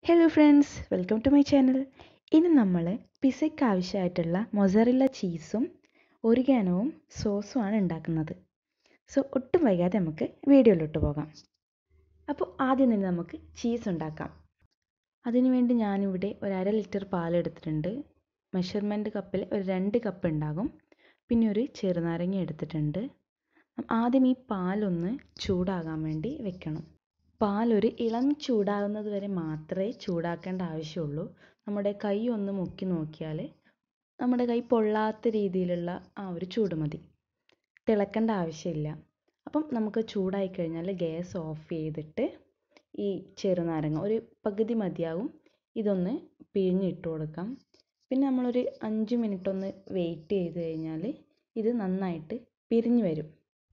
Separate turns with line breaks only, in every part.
hello friends welcome to my channel ഇനി നമ്മൾ പിസയ്ക്ക് ആവശ്യമായിട്ടുള്ള മൊസറില്ല ചീസും ഒറിഗാനോവും സോസുമാണ് ഉണ്ടാക്കുന്നത് സോ ഒട്ടും വൈകാതെ നമുക്ക് വീഡിയോയിലോട്ട് പോകാം അപ്പോൾ ആദ്യം തന്നെ നമുക്ക് ചീസ് ഉണ്ടാക്കാം അതിനുവേണ്ടി ഞാനിവിടെ ഒരു അര ലിറ്റർ പാലെടുത്തിട്ടുണ്ട് മെഷർമെൻറ്റ് കപ്പിൽ ഒരു രണ്ട് കപ്പ് ഉണ്ടാകും പിന്നെ ഒരു ചെറുനാരങ്ങ എടുത്തിട്ടുണ്ട് ആദ്യം ഈ പാലൊന്ന് ചൂടാകാൻ വേണ്ടി വെക്കണം പാലൊരു ഇളം ചൂടാകുന്നത് വരെ മാത്രമേ ചൂടാക്കേണ്ട ആവശ്യമുള്ളൂ നമ്മുടെ കൈ ഒന്ന് മുക്കി നോക്കിയാൽ നമ്മുടെ കൈ പൊള്ളാത്ത രീതിയിലുള്ള ആ ഒരു ചൂട് മതി തിളക്കേണ്ട ആവശ്യമില്ല അപ്പം നമുക്ക് ചൂടായി കഴിഞ്ഞാൽ ഗ്യാസ് ഓഫ് ചെയ്തിട്ട് ഈ ചെറുനാരങ്ങ ഒരു പകുതി മതിയാവും ഇതൊന്ന് പിഴിഞ്ഞിട്ട് കൊടുക്കാം പിന്നെ നമ്മളൊരു അഞ്ച് മിനിറ്റ് ഒന്ന് വെയിറ്റ് ചെയ്ത് കഴിഞ്ഞാൽ ഇത് നന്നായിട്ട് പിരിഞ്ഞ് വരും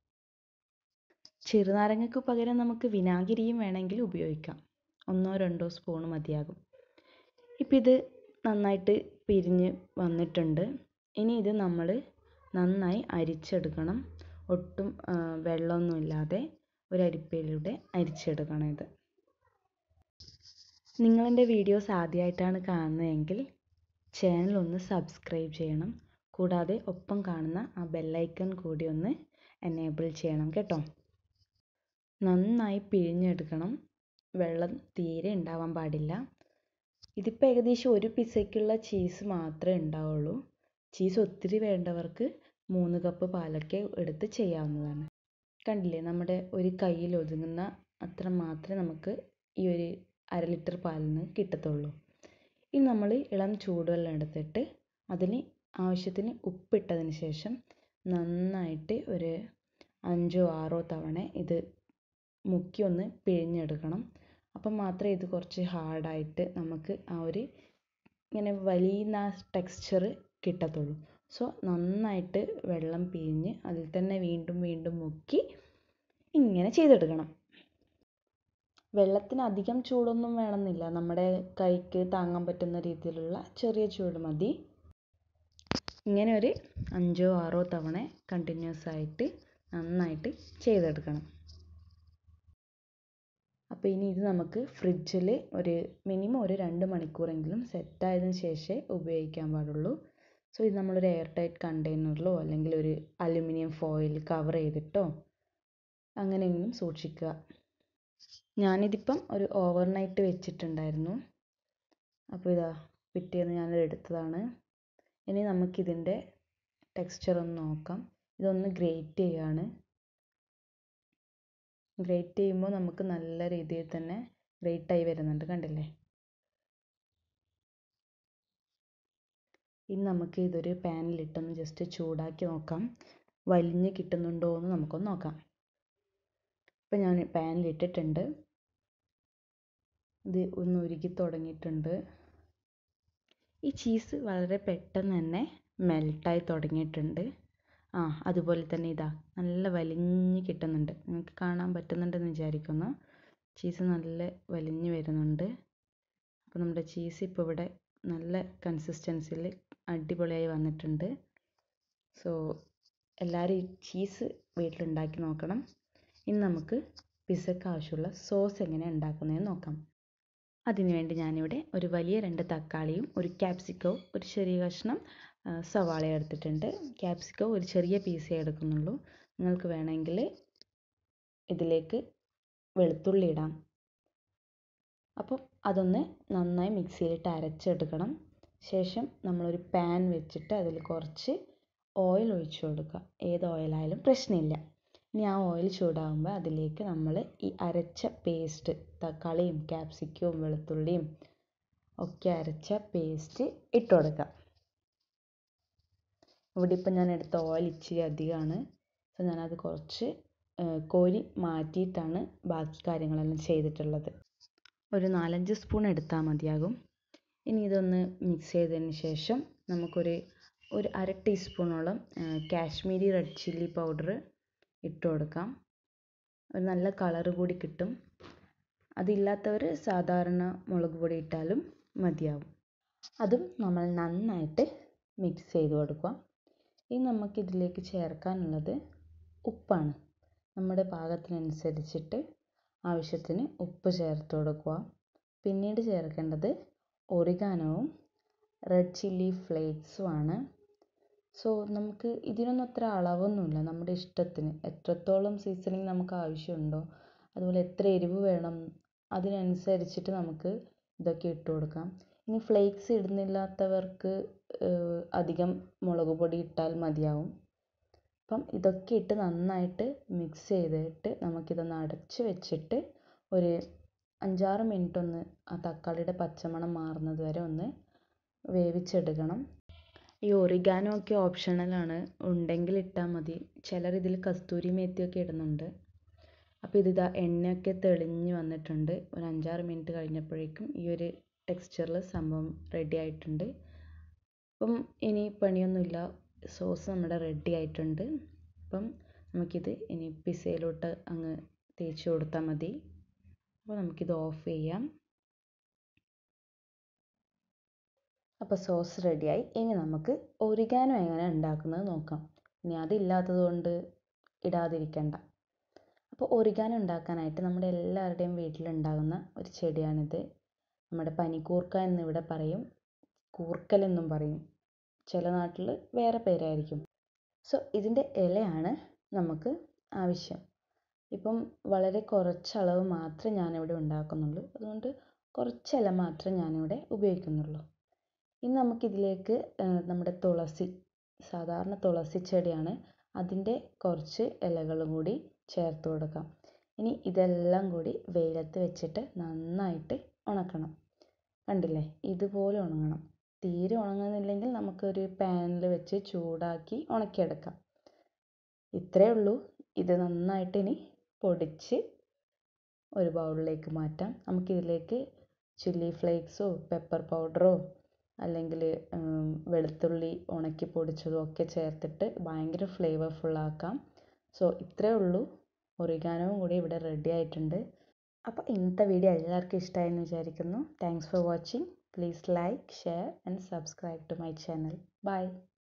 ചെറുനാരങ്ങയ്ക്ക് പകരം നമുക്ക് വിനാഗിരിയും വേണമെങ്കിൽ ഉപയോഗിക്കാം ഒന്നോ രണ്ടോ സ്പൂൺ മതിയാകും ഇപ്പം ഇത് നന്നായിട്ട് പിരിഞ്ഞ് വന്നിട്ടുണ്ട് ഇനി ഇത് നമ്മൾ നന്നായി അരിച്ചെടുക്കണം ഒട്ടും വെള്ളമൊന്നുമില്ലാതെ ഒരു അരിപ്പയിലൂടെ അരിച്ചെടുക്കണം ഇത് നിങ്ങളെൻ്റെ വീഡിയോസ് ആദ്യമായിട്ടാണ് കാണുന്നതെങ്കിൽ ചാനൽ ഒന്ന് സബ്സ്ക്രൈബ് ചെയ്യണം കൂടാതെ ഒപ്പം കാണുന്ന ആ ബെല്ലൈക്കൺ കൂടി ഒന്ന് എനേബിൾ ചെയ്യണം കേട്ടോ നന്നായി പിഴിഞ്ഞെടുക്കണം വെള്ളം തീരെ ഉണ്ടാവാൻ പാടില്ല ഇതിപ്പോൾ ഏകദേശം ഒരു പിസയ്ക്കുള്ള ചീസ് മാത്രമേ ഉണ്ടാവുള്ളൂ ചീസ് ഒത്തിരി വേണ്ടവർക്ക് മൂന്ന് കപ്പ് പാലൊക്കെ എടുത്ത് ചെയ്യാവുന്നതാണ് കണ്ടില്ലേ നമ്മുടെ ഒരു കയ്യിൽ ഒതുങ്ങുന്ന അത്ര മാത്രമേ നമുക്ക് ഈ ഒരു അര ലിറ്റർ പാലിന് കിട്ടത്തുള്ളൂ ഇനി നമ്മൾ ഇളം ചൂടുവെള്ളം എടുത്തിട്ട് അതിന് ആവശ്യത്തിന് ഉപ്പിട്ടതിന് ശേഷം നന്നായിട്ട് ഒരു അഞ്ചോ ആറോ തവണ ഇത് മുക്കി ഒന്ന് പിഴിഞ്ഞെടുക്കണം അപ്പം മാത്രമേ ഇത് കുറച്ച് ഹാർഡായിട്ട് നമുക്ക് ആ ഒരു ഇങ്ങനെ വലിയുന്ന ആ ടെക്സ്ചർ കിട്ടത്തുള്ളൂ സോ നന്നായിട്ട് വെള്ളം പിഴിഞ്ഞ് അതിൽ തന്നെ വീണ്ടും വീണ്ടും മുക്കി ഇങ്ങനെ ചെയ്തെടുക്കണം വെള്ളത്തിന് അധികം ചൂടൊന്നും വേണമെന്നില്ല നമ്മുടെ കൈക്ക് താങ്ങാൻ പറ്റുന്ന രീതിയിലുള്ള ചെറിയ ചൂട് മതി ഇങ്ങനെ ഒരു അഞ്ചോ ആറോ തവണ കണ്ടിന്യൂസ് ആയിട്ട് നന്നായിട്ട് ചെയ്തെടുക്കണം അപ്പോൾ ഇനി ഇത് നമുക്ക് ഫ്രിഡ്ജിൽ ഒരു മിനിമം ഒരു രണ്ട് മണിക്കൂറെങ്കിലും സെറ്റായതിനു ശേഷമേ ഉപയോഗിക്കാൻ പാടുള്ളൂ സോ ഇത് നമ്മളൊരു എയർ ടൈറ്റ് കണ്ടെയ്നറിലോ അല്ലെങ്കിൽ ഒരു അലുമിനിയം ഫോയിൽ കവർ ചെയ്തിട്ടോ അങ്ങനെയെങ്കിലും സൂക്ഷിക്കുക ഞാനിതിപ്പം ഒരു ഓവർനൈറ്റ് വെച്ചിട്ടുണ്ടായിരുന്നു അപ്പോൾ ഇതാ പിറ്റേന്ന് ഞാനത് എടുത്തതാണ് ഇനി നമുക്കിതിൻ്റെ ടെക്സ്ചർ ഒന്ന് നോക്കാം ഇതൊന്ന് ഗ്രേറ്റ് ചെയ്യാണ് ഗ്രേറ്റ് ചെയ്യുമ്പോൾ നമുക്ക് നല്ല രീതിയിൽ തന്നെ ഗ്രേറ്റായി വരുന്നുണ്ട് കണ്ടില്ലേ ഇനി നമുക്ക് ഇതൊരു പാനിലിട്ടൊന്ന് ജസ്റ്റ് ചൂടാക്കി നോക്കാം വലിഞ്ഞ് കിട്ടുന്നുണ്ടോ എന്ന് നമുക്കൊന്ന് നോക്കാം ഇപ്പം ഞാൻ പാനിലിട്ടിട്ടുണ്ട് ഇത് ഒന്ന് ഉരുകി തുടങ്ങിയിട്ടുണ്ട് ഈ ചീസ് വളരെ പെട്ടെന്ന് തന്നെ മെൽട്ടായി തുടങ്ങിയിട്ടുണ്ട് ആ അതുപോലെ തന്നെ ഇതാ നല്ല വലിഞ്ഞ് കിട്ടുന്നുണ്ട് നിങ്ങൾക്ക് കാണാൻ പറ്റുന്നുണ്ടെന്ന് വിചാരിക്കുന്നു ചീസ് നല്ല വലിഞ്ഞ് വരുന്നുണ്ട് അപ്പോൾ നമ്മുടെ ചീസ് ഇപ്പോൾ ഇവിടെ നല്ല കൺസിസ്റ്റൻസിയിൽ അടിപൊളിയായി വന്നിട്ടുണ്ട് സോ എല്ലാവരും ഈ ചീസ് വീട്ടിലുണ്ടാക്കി നോക്കണം ഇനി നമുക്ക് പിസയ്ക്ക് ആവശ്യമുള്ള സോസ് എങ്ങനെ ഉണ്ടാക്കുന്നതെന്ന് നോക്കാം അതിനുവേണ്ടി ഞാനിവിടെ ഒരു വലിയ രണ്ട് തക്കാളിയും ഒരു ക്യാപ്സിക്കോ ഒരു ചെറിയ കഷ്ണം സവാള എടുത്തിട്ടുണ്ട് ക്യാപ്സിക്കോ ഒരു ചെറിയ പീസേ എടുക്കുന്നുള്ളൂ നിങ്ങൾക്ക് വേണമെങ്കിൽ ഇതിലേക്ക് വെളുത്തുള്ളി ഇടാം അപ്പോൾ അതൊന്ന് നന്നായി മിക്സിയിലിട്ട് അരച്ചെടുക്കണം ശേഷം നമ്മളൊരു പാൻ വെച്ചിട്ട് അതിൽ കുറച്ച് ഓയിൽ ഒഴിച്ചു കൊടുക്കുക ഏത് ഓയിലായാലും പ്രശ്നമില്ല ഇനി ആ ഓയിൽ ചൂടാകുമ്പോൾ അതിലേക്ക് നമ്മൾ ഈ അരച്ച പേസ്റ്റ് തക്കാളിയും ക്യാപ്സിക്കവും വെളുത്തുള്ളിയും ഒക്കെ അരച്ച പേസ്റ്റ് ഇട്ട് കൊടുക്കുക ഇവിടെ ഇപ്പം ഞാൻ എടുത്ത ഓയിൽ ഇച്ചിരി അധികമാണ് സോ ഞാനത് കുറച്ച് കോരി മാറ്റിയിട്ടാണ് ബാക്കി കാര്യങ്ങളെല്ലാം ചെയ്തിട്ടുള്ളത് ഒരു നാലഞ്ച് സ്പൂൺ എടുത്താൽ മതിയാകും ഇനി ഇതൊന്ന് മിക്സ് ചെയ്തതിന് ശേഷം നമുക്കൊരു ഒരു അര ടീസ്പൂണോളം കാശ്മീരി റെഡ് ചില്ലി പൗഡർ ഇട്ട് കൊടുക്കാം ഒരു നല്ല കളർ കൂടി കിട്ടും അതില്ലാത്തവർ സാധാരണ മുളക് പൊടി ഇട്ടാലും മതിയാവും അതും നമ്മൾ നന്നായിട്ട് മിക്സ് ചെയ്ത് കൊടുക്കുക ഇനി നമുക്കിതിലേക്ക് ചേർക്കാനുള്ളത് ഉപ്പാണ് നമ്മുടെ പാകത്തിനനുസരിച്ചിട്ട് ആവശ്യത്തിന് ഉപ്പ് ചേർത്ത് കൊടുക്കുക പിന്നീട് ചേർക്കേണ്ടത് ഒറിഗാനോവും റെഡ് ചില്ലി ഫ്ലേക്സും ആണ് സോ നമുക്ക് ഇതിനൊന്നും അത്ര അളവൊന്നുമില്ല നമ്മുടെ ഇഷ്ടത്തിന് എത്രത്തോളം സീസണിങ് നമുക്ക് ആവശ്യമുണ്ടോ അതുപോലെ എത്ര എരിവ് വേണം അതിനനുസരിച്ചിട്ട് നമുക്ക് ഇതൊക്കെ ഇട്ട് കൊടുക്കാം ഇനി ഫ്ലേക്സ് ഇടുന്നില്ലാത്തവർക്ക് അധികം മുളക് പൊടി ഇട്ടാൽ മതിയാവും അപ്പം ഇതൊക്കെ ഇട്ട് നന്നായിട്ട് മിക്സ് ചെയ്തിട്ട് നമുക്കിതൊന്ന് അടച്ച് വെച്ചിട്ട് ഒരു അഞ്ചാറ് മിനിറ്റ് ഒന്ന് ആ തക്കാളിയുടെ പച്ചമണം മാറുന്നത് വരെ ഒന്ന് വേവിച്ചെടുക്കണം ഈ ഒറിഗാനോ ഒക്കെ ഓപ്ഷണലാണ് ഉണ്ടെങ്കിൽ ഇട്ടാൽ മതി ചിലർ ഇതിൽ കസ്തൂരി മേത്തിയൊക്കെ ഇടുന്നുണ്ട് അപ്പോൾ ഇതിതാ എണ്ണയൊക്കെ തെളിഞ്ഞ് വന്നിട്ടുണ്ട് ഒരു അഞ്ചാറ് മിനിറ്റ് കഴിഞ്ഞപ്പോഴേക്കും ഈ ഒരു ടെക്സ്ചറിൽ സംഭവം റെഡി ആയിട്ടുണ്ട് അപ്പം ഇനി പണിയൊന്നുമില്ല സോസ് നമ്മുടെ റെഡി ആയിട്ടുണ്ട് അപ്പം നമുക്കിത് ഇനി പിസയിലോട്ട് അങ്ങ് തേച്ച് കൊടുത്താൽ മതി അപ്പോൾ നമുക്കിത് ഓഫ് ചെയ്യാം അപ്പോൾ സോസ് റെഡിയായി ഇനി നമുക്ക് ഒറിഗാനോ എങ്ങനെ ഉണ്ടാക്കുന്നത് നോക്കാം ഇനി അതില്ലാത്തത് കൊണ്ട് ഇടാതിരിക്കണ്ട അപ്പോൾ ഒറിഗാനോ ഉണ്ടാക്കാനായിട്ട് നമ്മുടെ എല്ലാവരുടെയും വീട്ടിലുണ്ടാകുന്ന ഒരു ചെടിയാണിത് നമ്മുടെ പനിക്കൂർക്ക എന്നിവിടെ പറയും കൂർക്കൽ എന്നും പറയും ചില നാട്ടിൽ വേറെ പേരായിരിക്കും സോ ഇതിൻ്റെ ഇലയാണ് നമുക്ക് ആവശ്യം ഇപ്പം വളരെ കുറച്ച് അളവ് മാത്രമേ ഞാനിവിടെ ഉണ്ടാക്കുന്നുള്ളൂ അതുകൊണ്ട് കുറച്ച് ഇല മാത്രമേ ഞാനിവിടെ ഉപയോഗിക്കുന്നുള്ളൂ ഇനി നമുക്കിതിലേക്ക് നമ്മുടെ തുളസി സാധാരണ തുളസി ചെടിയാണ് അതിൻ്റെ കുറച്ച് ഇലകളും കൂടി ചേർത്ത് കൊടുക്കാം ഇനി ഇതെല്ലാം കൂടി വെയിലത്ത് വെച്ചിട്ട് നന്നായിട്ട് ഉണക്കണം കണ്ടില്ലേ ഇതുപോലെ ഉണങ്ങണം തീരെ ഉണങ്ങുന്നില്ലെങ്കിൽ നമുക്കൊരു പാനിൽ വെച്ച് ചൂടാക്കി ഉണക്കിയെടുക്കാം ഇത്രയേ ഉള്ളൂ ഇത് നന്നായിട്ട് ഇനി പൊടിച്ച് ഒരു ബൗളിലേക്ക് മാറ്റാം നമുക്കിതിലേക്ക് ചില്ലി ഫ്ലേക്സോ പെപ്പർ പൗഡറോ അല്ലെങ്കിൽ വെളുത്തുള്ളി ഉണക്കി പൊടിച്ചതും ഒക്കെ ചേർത്തിട്ട് ഭയങ്കര ഫ്ലേവർഫുൾ ആക്കാം സോ ഇത്രയേ ഉള്ളൂ ഒറിഗാനോവും കൂടി ഇവിടെ റെഡി ആയിട്ടുണ്ട് അപ്പോൾ ഇന്നത്തെ വീഡിയോ എല്ലാവർക്കും ഇഷ്ടമായെന്ന് വിചാരിക്കുന്നു thanks for watching please like share and subscribe to my channel by